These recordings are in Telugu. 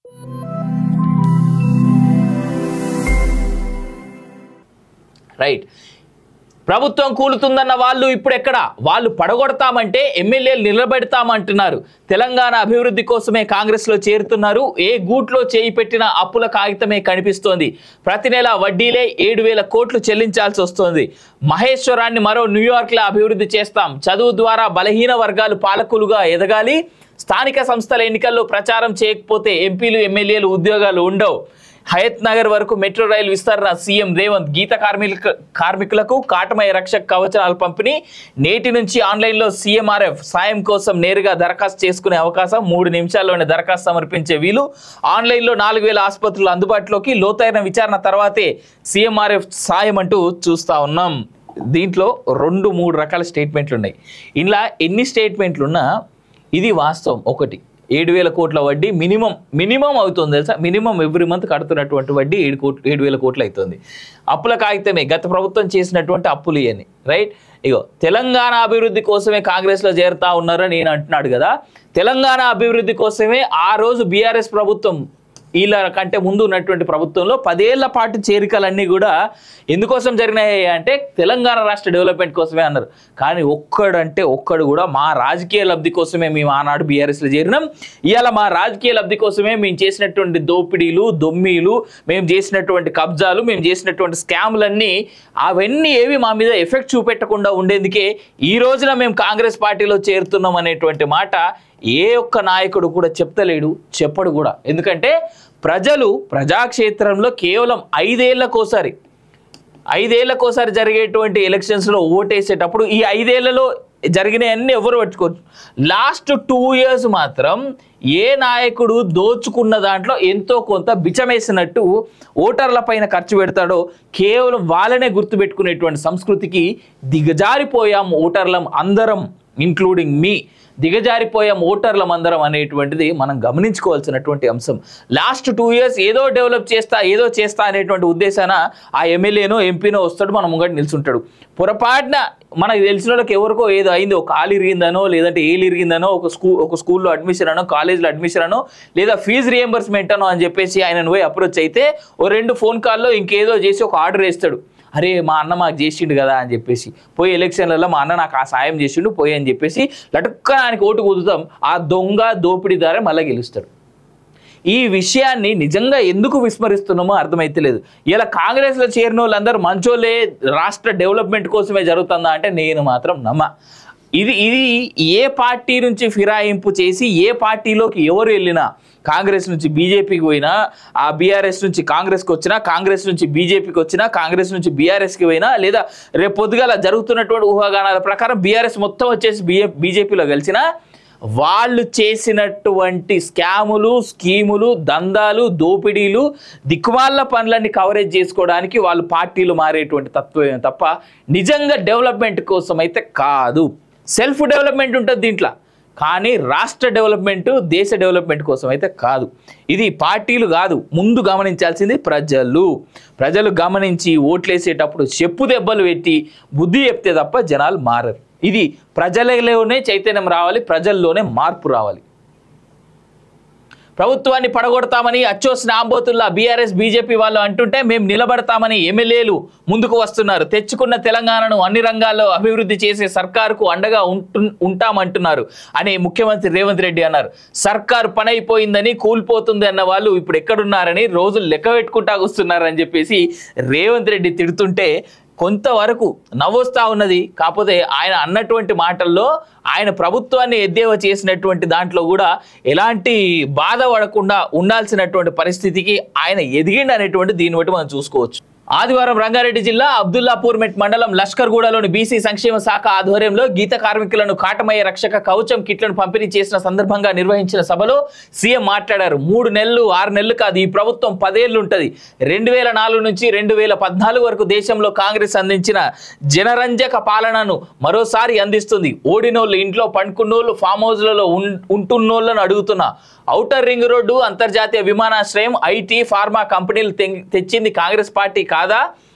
రైట్ ప్రభుత్వం కూలుతుందన్న వాళ్ళు ఇప్పుడు ఎక్కడ వాళ్ళు పడగొడతామంటే ఎమ్మెల్యేలు నిలబెడతామంటున్నారు తెలంగాణ అభివృద్ధి కోసమే కాంగ్రెస్లో చేరుతున్నారు ఏ గూట్లో చేయి పెట్టిన అప్పుల కాగితమే కనిపిస్తోంది ప్రతి నెల వడ్డీలే ఏడు వేల కోట్లు చెల్లించాల్సి వస్తోంది మహేశ్వరాన్ని మరో న్యూయార్క్లో అభివృద్ధి చేస్తాం చదువు ద్వారా బలహీన వర్గాలు పాలకులుగా ఎదగాలి స్థానిక సంస్థల ఎన్నికల్లో ప్రచారం చేయకపోతే ఎంపీలు ఎమ్మెల్యేలు ఉద్యోగాలు ఉండవు హయత్ నగర్ వరకు మెట్రో రైలు విస్తరణ సీఎం రేవంత్ గీత కార్మిక కార్మికులకు కాటమయ రక్షక కవచనాలు పంపిణీ నేటి నుంచి ఆన్లైన్లో సీఎంఆర్ఎఫ్ సాయం కోసం నేరుగా దరఖాస్తు చేసుకునే అవకాశం మూడు నిమిషాల్లోనే దరఖాస్తు సమర్పించే వీలు ఆన్లైన్లో నాలుగు వేల ఆసుపత్రులు అందుబాటులోకి లోతైన విచారణ తర్వాతే సీఎంఆర్ఎఫ్ సాయం అంటూ చూస్తా ఉన్నాం దీంట్లో రెండు మూడు రకాల స్టేట్మెంట్లు ఉన్నాయి ఇలా ఎన్ని స్టేట్మెంట్లు ఉన్నా ఇది వాస్తవం ఒకటి ఏడు వేల కోట్ల వడ్డీ మినిమం మినిమం అవుతుంది తెలుసా మినిమం ఎవ్రీ మంత్ కడుతున్నటువంటి వడ్డీ ఏడు కోట్లు ఏడు వేల కోట్లు అవుతుంది అప్పుల కాగితమే గత ప్రభుత్వం చేసినటువంటి అప్పులు ఇవన్నీ రైట్ ఇగో తెలంగాణ అభివృద్ధి కోసమే కాంగ్రెస్లో చేరుతా ఉన్నారని నేను అంటున్నాడు కదా తెలంగాణ అభివృద్ధి కోసమే ఆ రోజు బీఆర్ఎస్ ప్రభుత్వం వీళ్ళ కంటే ముందు ఉన్నటువంటి ప్రభుత్వంలో పదేళ్ల పాటు చేరికలన్నీ కూడా ఎందుకోసం జరిగినాయి అంటే తెలంగాణ రాష్ట్ర డెవలప్మెంట్ కోసమే అన్నారు కానీ ఒక్కడంటే ఒక్కడు కూడా మా రాజకీయ లబ్ధి కోసమే మేము ఆనాడు బీఆర్ఎస్లో చేరినాం ఇవాళ మా రాజకీయ లబ్ధి కోసమే మేము చేసినటువంటి దోపిడీలు దొమ్మీలు మేము చేసినటువంటి కబ్జాలు మేము చేసినటువంటి స్కాములన్నీ అవన్నీ ఏవి మా మీద ఎఫెక్ట్ చూపెట్టకుండా ఉండేందుకే ఈ రోజున మేము కాంగ్రెస్ పార్టీలో చేరుతున్నాం అనేటువంటి మాట ఏ ఒక్క నాయకుడు కూడా చెప్తలేడు చెప్పడు కూడా ఎందుకంటే ప్రజలు ప్రజాక్షేత్రంలో కేవలం ఐదేళ్లకోసారి ఐదేళ్లకోసారి జరిగేటువంటి ఎలక్షన్స్లో ఓటేసేటప్పుడు ఈ ఐదేళ్లలో జరిగినవన్నీ ఎవరు పట్టుకోవచ్చు లాస్ట్ టూ ఇయర్స్ మాత్రం ఏ నాయకుడు దోచుకున్న దాంట్లో ఎంతో కొంత బిచమేసినట్టు ఓటర్ల పైన ఖర్చు పెడతాడో కేవలం వాళ్ళనే గుర్తుపెట్టుకునేటువంటి సంస్కృతికి దిగజారిపోయాం ఓటర్లం అందరం ఇంక్లూడింగ్ మీ దిగజారిపోయాం ఓటర్లం అందరం అనేటువంటిది మనం గమనించుకోవాల్సినటువంటి అంశం లాస్ట్ టూ ఇయర్స్ ఏదో డెవలప్ చేస్తా ఏదో చేస్తా అనేటువంటి ఉద్దేశాన ఆ ఎమ్మెల్యేనో ఎంపీనో వస్తాడు మన ముంగట నిల్చుంటాడు పొరపాటున మనకు తెలిసిన వాళ్ళకి ఎవరికో ఏదో అయింది ఒక కాలు ఇరిగిందనో లేదంటే ఏలు ఇరిగిందనో ఒక స్కూల్ ఒక స్కూల్లో అడ్మిషన్ అనో కాలేజ్లో అడ్మిషన్ అనో లేదా ఫీజు రియంబర్స్మెంట్ అనో అని చెప్పేసి ఆయన పోయి అప్రోచ్ అయితే ఓ రెండు ఫోన్ కాల్లో ఇంకేదో చేసి ఒక ఆర్డర్ వేస్తాడు అరే మా అన్న మాకు చేసిండు కదా అని చెప్పేసి పోయి ఎలక్షన్లలో మా అన్న నాకు ఆ సాయం చేసిండు పోయి అని చెప్పేసి లటుక్క ఆయనకి ఓటు కుదుతాం ఆ దొంగ దోపిడీదారే మళ్ళీ గెలుస్తాడు ఈ విషయాన్ని నిజంగా ఎందుకు విస్మరిస్తున్నామో అర్థమైతలేదు ఇలా కాంగ్రెస్లో చేరిన వాళ్ళందరూ మంచోళ్ళే రాష్ట్ర డెవలప్మెంట్ కోసమే జరుగుతుందా అంటే నేను మాత్రం నమ్మ ఇది ఇది ఏ పార్టీ నుంచి ఫిరాయింపు చేసి ఏ పార్టీలోకి ఎవరు వెళ్ళినా కాంగ్రెస్ నుంచి బీజేపీకి పోయినా ఆ బీఆర్ఎస్ నుంచి కాంగ్రెస్కి వచ్చినా కాంగ్రెస్ నుంచి బీజేపీకి వచ్చినా కాంగ్రెస్ నుంచి బీఆర్ఎస్కి పోయినా లేదా రేపు పొద్దుగాల జరుగుతున్నటువంటి ఊహాగానాల ప్రకారం బీఆర్ఎస్ మొత్తం వచ్చేసి బీఏ బీజేపీలో కలిసినా వాళ్ళు చేసినటువంటి స్కాములు స్కీములు దందాలు దోపిడీలు దిక్కుమాల పనులన్నీ కవరేజ్ చేసుకోవడానికి వాళ్ళు పార్టీలు మారేటువంటి తత్వమే తప్ప నిజంగా డెవలప్మెంట్ కోసం అయితే కాదు సెల్ఫ్ డెవలప్మెంట్ ఉంటుంది దీంట్లో కానీ రాష్ట్ర డెవలప్మెంట్ దేశ డెవలప్మెంట్ కోసం అయితే కాదు ఇది పార్టీలు కాదు ముందు గమనించాల్సింది ప్రజలు ప్రజలు గమనించి ఓట్లేసేటప్పుడు చెప్పు దెబ్బలు పెట్టి బుద్ధి చెప్తే తప్ప జనాలు మారరు ఇది ప్రజలలోనే చైతన్యం రావాలి ప్రజల్లోనే మార్పు రావాలి ప్రభుత్వాన్ని పడగొడతామని అచ్చోసిన ఆంబోతుల్లా బీఆర్ఎస్ బీజేపీ వాళ్ళు అంటుంటే మేము నిలబడతామని ఎమ్మెల్యేలు ముందుకు వస్తున్నారు తెచ్చుకున్న తెలంగాణను అన్ని రంగాల్లో అభివృద్ధి చేసే సర్కారుకు అండగా ఉంటు ఉంటామంటున్నారు అని ముఖ్యమంత్రి రేవంత్ రెడ్డి అన్నారు సర్కారు పని అయిపోయిందని కూలిపోతుంది అన్న వాళ్ళు ఇప్పుడు ఎక్కడున్నారని రోజులు లెక్క పెట్టుకుంటా వస్తున్నారని చెప్పేసి రేవంత్ రెడ్డి తిడుతుంటే కొంతవరకు నవ్వొస్తా ఉన్నది కాకపోతే ఆయన అన్నటువంటి మాటల్లో ఆయన ప్రభుత్వాన్ని ఎద్దేవా చేసినటువంటి దాంట్లో కూడా ఎలాంటి బాధ పడకుండా ఉండాల్సినటువంటి పరిస్థితికి ఆయన ఎదిగిండు అనేటువంటి దీన్ని బట్టి మనం చూసుకోవచ్చు ఆదివారం రంగారెడ్డి జిల్లా అబ్దుల్లాపూర్ మెట్ మండలం లష్కర్గూడలోని బీసీ సంక్షేమ శాఖ ఆధ్వర్యంలో గీత కార్మికులను కాటమయ్య రక్షక కవచం కిట్లను పంపిణీ చేసిన సందర్భంగా నిర్వహించిన సభలో సీఎం మాట్లాడారు మూడు నెలలు ఆరు నెలలు కాదు ఈ ప్రభుత్వం పదేళ్లు ఉంటుంది రెండు వేల నాలుగు నుంచి రెండు వేల పద్నాలుగు వరకు దేశంలో కాంగ్రెస్ అందించిన జనరంజక పాలనను మరోసారి అందిస్తుంది ఓడినోళ్ళు ఇంట్లో పండుకున్నోళ్ళు ఫామ్ హౌస్లలో ఉన్- ఉంటున్నోళ్ళను అడుగుతున్నా ఔటర్ రింగ్ రోడ్డు అంతర్జాతీయ విమానాశ్రయం ఐటీ ఫార్మా కంపెనీలు తె- తెచ్చింది కాంగ్రెస్ పార్టీ కాదా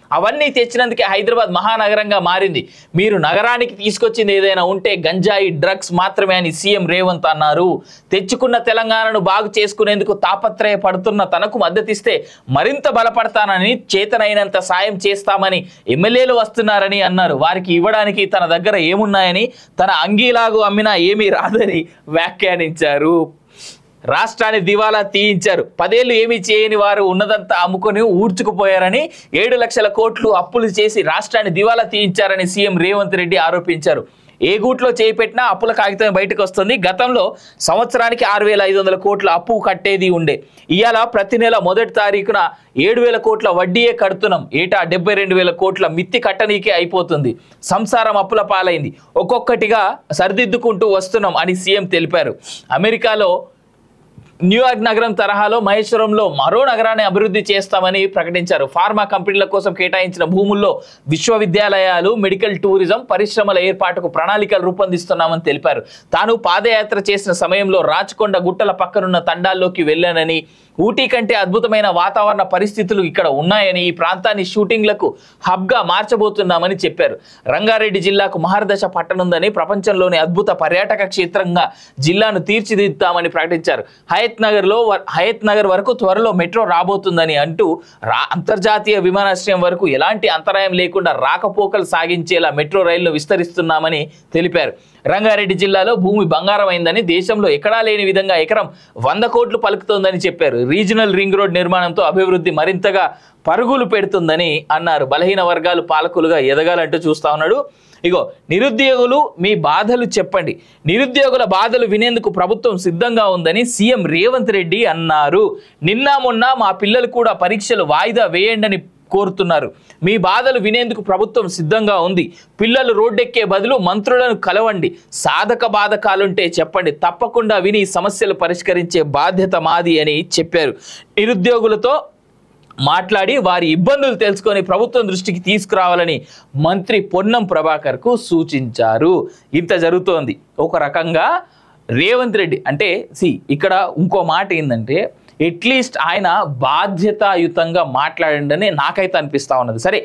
అవన్నీ తెచ్చినందుకే హైదరాబాద్ మహానగరంగా మారింది మీరు నగరానికి తీసుకొచ్చింది ఏదైనా ఉంటే గంజాయి డ్రగ్స్ మాత్రమే అని సీఎం రేవంత్ అన్నారు తెచ్చుకున్న తెలంగాణను బాగు చేసుకునేందుకు తాపత్రయపడుతున్న తనకు మద్దతిస్తే మరింత బలపడతానని చేతనైనంత సాయం చేస్తామని ఎమ్మెల్యేలు వస్తున్నారని అన్నారు వారికి ఇవ్వడానికి తన దగ్గర ఏమున్నాయని తన అంగీలాగు అమ్మినా ఏమీ రాదని వ్యాఖ్యానించారు రాష్ట్రాన్ని దివాలా తీయించారు పదేళ్లు ఏమీ చేయని వారు ఉన్నదంతా అమ్ముకొని ఊడ్చుకుపోయారని ఏడు లక్షల కోట్లు అప్పులు చేసి రాష్ట్రాన్ని దివాలా తీయించారని సీఎం రేవంత్ రెడ్డి ఆరోపించారు ఏ గూట్లో చేయి పెట్టినా అప్పుల కాగితం బయటకు వస్తుంది గతంలో సంవత్సరానికి ఆరు వేల ఐదు వందల కోట్ల అప్పు కట్టేది ఉండే ఇవాళ ప్రతి నెల మొదటి తారీఖున ఏడు వేల కోట్ల వడ్డీయే కడుతున్నాం ఏటా డెబ్బై రెండు వేల కోట్ల మిత్తి కట్టనీకే అయిపోతుంది సంసారం అప్పుల పాలైంది ఒక్కొక్కటిగా సరిదిద్దుకుంటూ వస్తున్నాం అని సీఎం తెలిపారు అమెరికాలో న్యూయార్క్ నగరం తరహాలో మహేశ్వరంలో మరో నగరాన్ని అభివృద్ధి చేస్తామని ప్రకటించారు ఫార్మా కంపెనీల కోసం కేటాయించిన భూముల్లో విశ్వవిద్యాలయాలు మెడికల్ టూరిజం పరిశ్రమల ఏర్పాటుకు ప్రణాళికలు రూపొందిస్తున్నామని తెలిపారు తాను పాదయాత్ర చేసిన సమయంలో రాచకొండ గుట్టల పక్కనున్న తండాల్లోకి వెళ్ళానని ఊటీ కంటే అద్భుతమైన వాతావరణ పరిస్థితులు ఇక్కడ ఉన్నాయని ఈ ప్రాంతాన్ని షూటింగ్లకు హబ్గా మార్చబోతున్నామని చెప్పారు రంగారెడ్డి జిల్లాకు మహర్దశ పట్టనుందని ప్రపంచంలోని అద్భుత పర్యాటక క్షేత్రంగా జిల్లాను తీర్చిదిద్దామని ప్రకటించారు హయత్ నగర్లో వ- హయత్ నగర్ వరకు త్వరలో మెట్రో రాబోతుందని అంటూ రా అంతర్జాతీయ విమానాశ్రయం వరకు ఎలాంటి అంతరాయం లేకుండా రాకపోకలు సాగించేలా మెట్రో రైళ్లు విస్తరిస్తున్నామని తెలిపారు రంగారెడ్డి జిల్లాలో భూమి బంగారం అయిందని దేశంలో ఎక్కడా లేని విధంగా ఎకరం వంద కోట్లు పలుకుతోందని చెప్పారు రీజనల్ రింగ్ రోడ్ నిర్మాణంతో అభివృద్ధి మరింతగా పరుగులు పెడుతుందని అన్నారు బలహీన వర్గాలు పాలకులుగా ఎదగాలంటూ చూస్తా ఉన్నాడు ఇగో నిరుద్యోగులు మీ బాధలు చెప్పండి నిరుద్యోగుల బాధలు వినేందుకు ప్రభుత్వం సిద్ధంగా ఉందని సీఎం రేవంత్ రెడ్డి అన్నారు నిన్న మొన్న మా పిల్లలు కూడా పరీక్షలు వాయిదా వేయండి అని కోరుతున్నారు మీ బాధలు వినేందుకు ప్రభుత్వం సిద్ధంగా ఉంది పిల్లలు రోడ్డెక్కే బదులు మంత్రులను కలవండి సాధక బాధకాలుంటే చెప్పండి తప్పకుండా విని సమస్యలు పరిష్కరించే బాధ్యత మాది అని చెప్పారు నిరుద్యోగులతో మాట్లాడి వారి ఇబ్బందులు తెలుసుకొని ప్రభుత్వం దృష్టికి తీసుకురావాలని మంత్రి పొన్నం ప్రభాకర్కు సూచించారు ఇంత జరుగుతోంది ఒక రకంగా రేవంత్ రెడ్డి అంటే సి ఇక్కడ ఇంకో మాట ఏంటంటే అట్లీస్ట్ ఆయన బాధ్యతాయుతంగా మాట్లాడండి నాకైతే అనిపిస్తా ఉన్నది సరే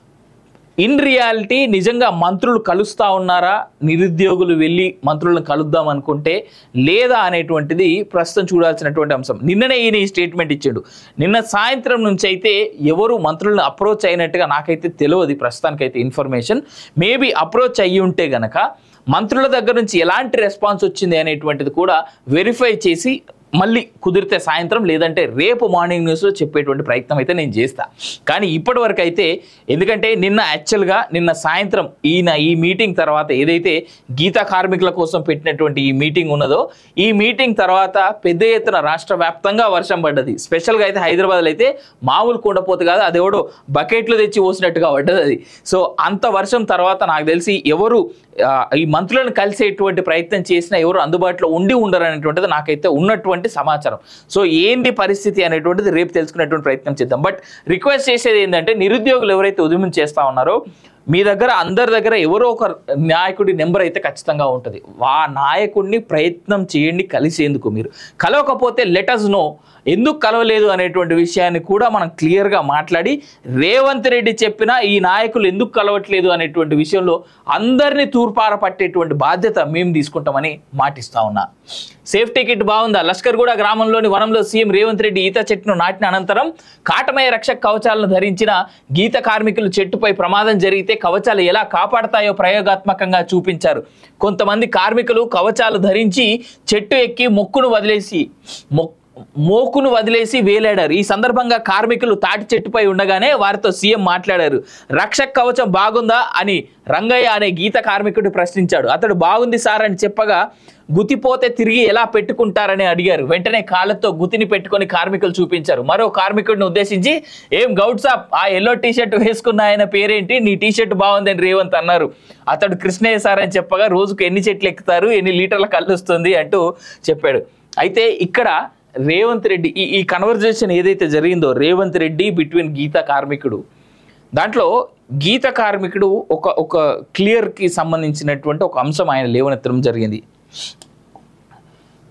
ఇన్ రియాలిటీ నిజంగా మంత్రులు కలుస్తా ఉన్నారా నిరుద్యోగులు వెళ్ళి మంత్రులను కలుద్దాం అనుకుంటే లేదా అనేటువంటిది ప్రస్తుతం చూడాల్సినటువంటి అంశం నిన్ననే ఈయన ఈ స్టేట్మెంట్ ఇచ్చాడు నిన్న సాయంత్రం నుంచి అయితే ఎవరు మంత్రులను అప్రోచ్ అయినట్టుగా నాకైతే తెలియదు ప్రస్తుతానికైతే ఇన్ఫర్మేషన్ మేబీ అప్రోచ్ అయ్యి ఉంటే గనక మంత్రుల దగ్గర నుంచి ఎలాంటి రెస్పాన్స్ వచ్చింది అనేటువంటిది కూడా వెరిఫై చేసి మళ్ళీ కుదిరితే సాయంత్రం లేదంటే రేపు మార్నింగ్ న్యూస్లో చెప్పేటువంటి ప్రయత్నం అయితే నేను చేస్తా కానీ ఇప్పటి వరకు అయితే ఎందుకంటే నిన్న యాక్చువల్గా నిన్న సాయంత్రం ఈయన ఈ మీటింగ్ తర్వాత ఏదైతే గీతా కార్మికుల కోసం పెట్టినటువంటి ఈ మీటింగ్ ఉన్నదో ఈ మీటింగ్ తర్వాత పెద్ద ఎత్తున రాష్ట్ర వ్యాప్తంగా వర్షం పడ్డది స్పెషల్గా అయితే హైదరాబాద్లో అయితే మామూలు కుండపోతు కాదు అది ఎవడో బకెట్లు తెచ్చి పోసినట్టుగా పడ్డది అది సో అంత వర్షం తర్వాత నాకు తెలిసి ఎవరు ఆ, ఈ మంత్రులను కలిసేటువంటి ప్రయత్నం చేసినా ఎవరు అందుబాటులో ఉండి ఉండరు అనేటువంటిది నాకైతే ఉన్నటువంటి సమాచారం సో ఏంటి పరిస్థితి అనేటువంటిది రేపు తెలుసుకునేటువంటి ప్రయత్నం చేద్దాం బట్ రిక్వెస్ట్ చేసేది ఏంటంటే నిరుద్యోగులు ఎవరైతే ఉద్యమం చేస్తా ఉన్నారో మీ దగ్గర అందరి దగ్గర ఎవరో ఒక నాయకుడి నెంబర్ అయితే ఖచ్చితంగా ఉంటుంది ఆ నాయకుడిని ప్రయత్నం చేయండి కలిసేందుకు మీరు కలవకపోతే లెటర్స్ నో ఎందుకు కలవలేదు అనేటువంటి విషయాన్ని కూడా మనం క్లియర్గా మాట్లాడి రేవంత్ రెడ్డి చెప్పిన ఈ నాయకులు ఎందుకు కలవట్లేదు అనేటువంటి విషయంలో అందరినీ తూర్పార పట్టేటువంటి బాధ్యత మేము తీసుకుంటామని మాటిస్తా ఉన్నా సేఫ్టీ కిట్ బాగుందా లష్కర్గూడ గ్రామంలోని వనంలో సీఎం రేవంత్ రెడ్డి ఈత చెట్టును నాటిన అనంతరం కాటమయ రక్షక కవచాలను ధరించిన గీత కార్మికులు చెట్టుపై ప్రమాదం జరిగితే కవచాలు ఎలా కాపాడతాయో ప్రయోగాత్మకంగా చూపించారు కొంతమంది కార్మికులు కవచాలు ధరించి చెట్టు ఎక్కి మొక్కును వదిలేసి మొక్ మోకును వదిలేసి వేలాడారు ఈ సందర్భంగా కార్మికులు తాటి చెట్టుపై ఉండగానే వారితో సీఎం మాట్లాడారు రక్షక్ కవచం బాగుందా అని రంగయ్య అనే గీత కార్మికుడు ప్రశ్నించాడు అతడు బాగుంది సార్ అని చెప్పగా గుతిపోతే తిరిగి ఎలా పెట్టుకుంటారని అడిగారు వెంటనే కాళ్ళతో గుతిని పెట్టుకొని కార్మికులు చూపించారు మరో కార్మికుడిని ఉద్దేశించి ఏం గౌడ్ సాబ్ ఆ ఎల్లో టీ షర్ట్ వేసుకున్న ఆయన పేరేంటి నీ టీ షర్ట్ బాగుందని రేవంత్ అన్నారు అతడు కృష్ణయ్య సార్ అని చెప్పగా రోజుకు ఎన్ని చెట్లు ఎక్కుతారు ఎన్ని లీటర్ల కళ్ళు వస్తుంది అంటూ చెప్పాడు అయితే ఇక్కడ రేవంత్ రెడ్డి ఈ ఈ కన్వర్జేషన్ ఏదైతే జరిగిందో రేవంత్ రెడ్డి బిట్వీన్ గీత కార్మికుడు దాంట్లో గీత కార్మికుడు ఒక ఒక క్లియర్కి సంబంధించినటువంటి ఒక అంశం ఆయన లేవనెత్తడం జరిగింది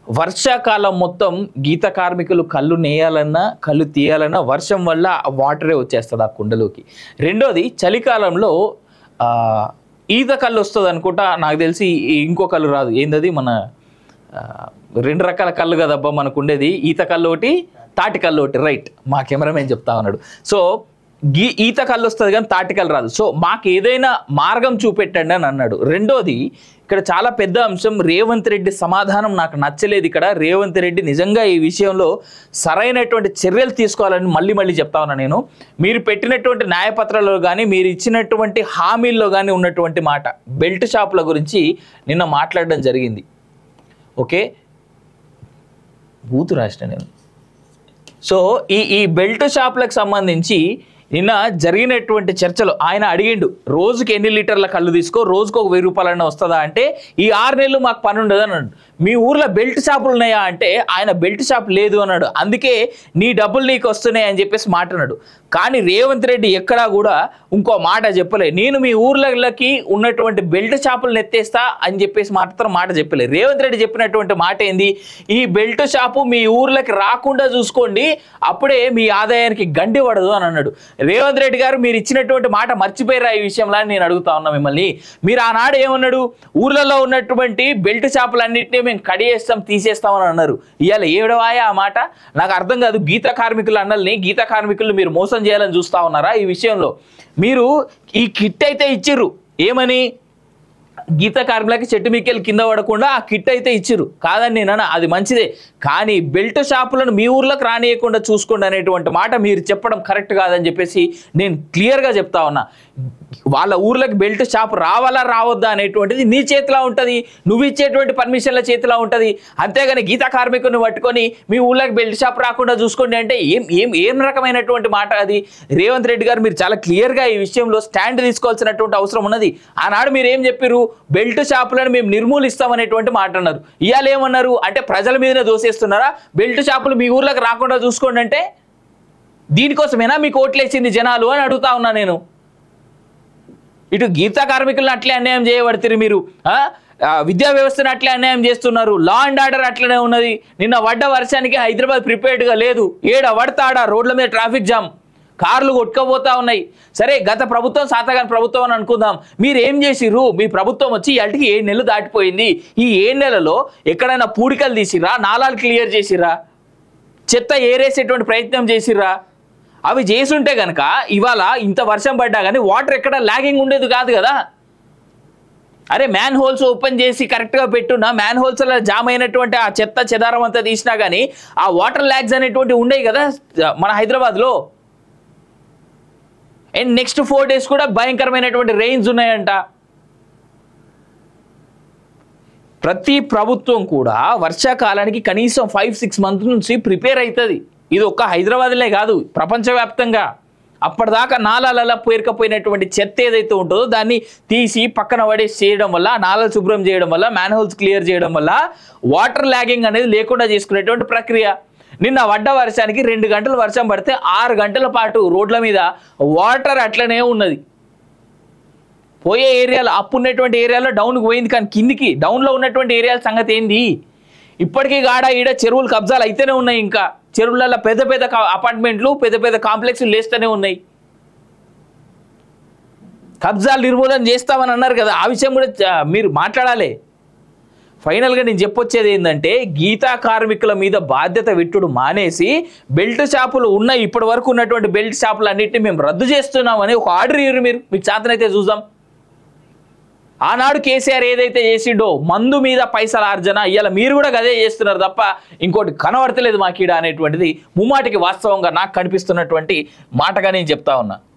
వర్షాకాలం మొత్తం గీత కార్మికులు కళ్ళు నేయాలన్నా కళ్ళు తీయాలన్నా వర్షం వల్ల ఆ వాటరే వచ్చేస్తుంది ఆ కుండలోకి రెండోది చలికాలంలో ఆ, ఈత కళ్ళు వస్తుంది అనుకుంటా నాకు తెలిసి ఈ ఇంకో కళ్ళు రాదు ఏందది మన ఆ, రెండు రకాల కళ్ళు కదబ్బా మనకు ఉండేది ఈత కళ్ళు ఒకటి తాటి కళ్ళు ఒకటి రైట్ మా కెమెరామెన్ చెప్తా ఉన్నాడు సో గీ ఈత కళ్ళు వస్తుంది కానీ తాటి కళ్ళు రాదు సో మాకు ఏదైనా మార్గం చూపెట్టండి అని అన్నాడు రెండోది ఇక్కడ చాలా పెద్ద అంశం రేవంత్ రెడ్డి సమాధానం నాకు నచ్చలేదు ఇక్కడ రేవంత్ రెడ్డి నిజంగా ఈ విషయంలో సరైనటువంటి చర్యలు తీసుకోవాలని మళ్ళీ మళ్ళీ చెప్తా ఉన్నా నేను మీరు పెట్టినటువంటి న్యాయపత్రాల్లో కానీ మీరు ఇచ్చినటువంటి హామీల్లో కానీ ఉన్నటువంటి మాట బెల్ట్ షాపుల గురించి నిన్న మాట్లాడడం జరిగింది ఓకే బూతు రాసిన నేను సో ఈ ఈ బెల్ట్ షాప్లకు సంబంధించి నిన్న జరిగినటువంటి చర్చలు ఆయన అడిగిండు రోజుకి ఎన్ని లీటర్ల కళ్ళు తీసుకో రోజుకు ఒక వెయ్యి రూపాయలన్నా వస్తుందా అంటే ఈ ఆరు నెలలు మాకు పని ఉండదు అన్నాడు మీ ఊర్లో బెల్ట్ షాపులు ఉన్నాయా అంటే ఆయన బెల్ట్ షాప్ లేదు అన్నాడు అందుకే నీ డబ్బులు నీకు వస్తున్నాయి అని చెప్పేసి మాట అన్నాడు కానీ రేవంత్ రెడ్డి ఎక్కడా కూడా ఇంకో మాట చెప్పలే నేను మీ ఊర్లకి ఉన్నటువంటి బెల్ట్ షాపులు ఎత్తేస్తా అని చెప్పేసి మాత్రం మాట చెప్పలే రేవంత్ రెడ్డి చెప్పినటువంటి మాట ఏంది ఈ బెల్ట్ షాపు మీ ఊర్లకి రాకుండా చూసుకోండి అప్పుడే మీ ఆదాయానికి గండి పడదు అని అన్నాడు రేవంత్ రెడ్డి గారు మీరు ఇచ్చినటువంటి మాట మర్చిపోయారా ఈ విషయంలో అని నేను అడుగుతా ఉన్నా మిమ్మల్ని మీరు ఆనాడు ఏమన్నాడు ఊర్లలో ఉన్నటువంటి బెల్ట్ షాపులన్నింటినీ మేము కడియేస్తాం తీసేస్తాం అని అన్నారు ఇవాళ ఏడవాయా ఆ మాట నాకు అర్థం కాదు గీత కార్మికుల అన్నల్ని గీత కార్మికులు మీరు మోసం చేయాలని చూస్తా ఉన్నారా ఈ విషయంలో మీరు ఈ కిట్ అయితే ఇచ్చిర్రు ఏమని గీత కార్మికులకి చెట్టు మీకెళ్ళి కింద పడకుండా ఆ కిట్ అయితే ఇచ్చిర్రు కాదని నేను అన్నా, అది మంచిదే కానీ బెల్ట్ షాపులను మీ ఊర్లోకి రానియకుండా చూసుకోండి అనేటువంటి మాట మీరు చెప్పడం కరెక్ట్ కాదని చెప్పేసి నేను క్లియర్గా చెప్తా ఉన్నా వాళ్ళ ఊర్లోకి బెల్ట్ షాప్ రావాలా రావద్దా అనేటువంటిది నీ చేతిలో ఉంటుంది నువ్వు ఇచ్చేటువంటి పర్మిషన్ల చేతిలో ఉంటుంది అంతేగాని గీత కార్మికుని పట్టుకొని మీ ఊళ్ళోకి బెల్ట్ షాప్ రాకుండా చూసుకోండి అంటే ఏం ఏం ఏం రకమైనటువంటి మాట అది రేవంత్ రెడ్డి గారు మీరు చాలా క్లియర్గా ఈ విషయంలో స్టాండ్ తీసుకోవాల్సినటువంటి అవసరం ఉన్నది ఆనాడు మీరు ఏం చెప్పారు బెల్ట్ షాపులను మేము నిర్మూలిస్తామనేటువంటి మాట అన్నారు ఇవాళ ఏమన్నారు అంటే ప్రజల మీదనే దోసేస్తున్నారా బెల్ట్ షాపులు మీ ఊర్లోకి రాకుండా చూసుకోండి అంటే దీనికోసమేనా మీకు ఓట్లేసింది జనాలు అని అడుగుతా ఉన్నా నేను ఇటు గీతా కార్మికులను అట్లే అన్యాయం చేయబడుతుంది మీరు ఆ? ఆ, విద్యా వ్యవస్థను అట్లే అన్యాయం చేస్తున్నారు లా అండ్ ఆర్డర్ అట్లనే ఉన్నది నిన్న పడ్డ వర్షానికి హైదరాబాద్ ప్రిపేర్డ్గా లేదు ఏడ పడతాడా రోడ్ల మీద ట్రాఫిక్ జామ్ కార్లు కొట్టుకపోతా ఉన్నాయి సరే గత ప్రభుత్వం సాతగాని ప్రభుత్వం అని అనుకుందాం మీరు ఏం చేసిర్రు మీ ప్రభుత్వం వచ్చి ఇవాటికి ఏడు నెలలు దాటిపోయింది ఈ ఏడు నెలలో ఎక్కడైనా పూడికలు తీసిర్రా నాలాలు క్లియర్ చేసిర్రా చెత్త ఏరేసేటువంటి ప్రయత్నం చేసిర్రా అవి చేసుంటే కనుక ఇవాళ ఇంత వర్షం పడ్డా కానీ వాటర్ ఎక్కడ లాగింగ్ ఉండేది కాదు కదా అరే మ్యాన్ హోల్స్ ఓపెన్ చేసి కరెక్ట్గా పెట్టున్నా మ్యాన్ హోల్స్లో జామ్ అయినటువంటి ఆ చెత్త చెదారం అంతా తీసినా కానీ ఆ వాటర్ ల్యాగ్స్ అనేటువంటి ఉండేవి కదా మన హైదరాబాద్లో అండ్ నెక్స్ట్ ఫోర్ డేస్ కూడా భయంకరమైనటువంటి రెయిన్స్ ఉన్నాయంట ప్రతి ప్రభుత్వం కూడా వర్షాకాలానికి కనీసం ఫైవ్ సిక్స్ మంత్స్ నుంచి ప్రిపేర్ అవుతుంది ఇది ఒక్క హైదరాబాద్లే కాదు ప్రపంచవ్యాప్తంగా అప్పటిదాకా నాలాలలో పేరుకపోయినటువంటి చెత్త ఏదైతే ఉంటుందో దాన్ని తీసి పక్కన పడేసి చేయడం వల్ల ఆ నాలాలు శుభ్రం చేయడం వల్ల మ్యాన్హోల్స్ క్లియర్ చేయడం వల్ల వాటర్ ల్యాగింగ్ అనేది లేకుండా చేసుకునేటువంటి ప్రక్రియ నిన్న పడ్డ వర్షానికి రెండు గంటలు వర్షం పడితే ఆరు గంటల పాటు రోడ్ల మీద వాటర్ అట్లనే ఉన్నది పోయే ఏరియాలో అప్పు ఉన్నటువంటి ఏరియాలో డౌన్కి పోయింది కానీ కిందికి డౌన్లో ఉన్నటువంటి ఏరియాల సంగతి ఏంది ఇప్పటికీ గాడ ఈడ చెరువులు కబ్జాలు అయితేనే ఉన్నాయి ఇంకా చెరువులలో పెద్ద పెద్ద కా- అపార్ట్మెంట్లు పెద్ద పెద్ద కాంప్లెక్స్లు లేస్తూనే ఉన్నాయి కబ్జాలు నిర్మూలన చేస్తామని అన్నారు కదా ఆ విషయం కూడా చ- మీరు మాట్లాడాలి ఫైనల్గా నేను చెప్పొచ్చేది ఏంటంటే గీతా కార్మికుల మీద బాధ్యత విట్టుడు మానేసి బెల్ట్ షాపులు ఉన్నాయి ఇప్పటి వరకు ఉన్నటువంటి బెల్ట్ షాపులు అన్నింటినీ మేము రద్దు చేస్తున్నామని ఒక ఆర్డర్ ఇవ్వరు మీరు మీకు చేతనైతే చూద్దాం ఆనాడు కేసీఆర్ ఏదైతే చేసిండో మందు మీద పైసల ఆర్జన ఇవాళ మీరు కూడా అదే చేస్తున్నారు తప్ప ఇంకోటి కనబడతలేదు మాకీడ అనేటువంటిది ముమ్మాటికి వాస్తవంగా నాకు కనిపిస్తున్నటువంటి మాటగా నేను చెప్తా ఉన్నా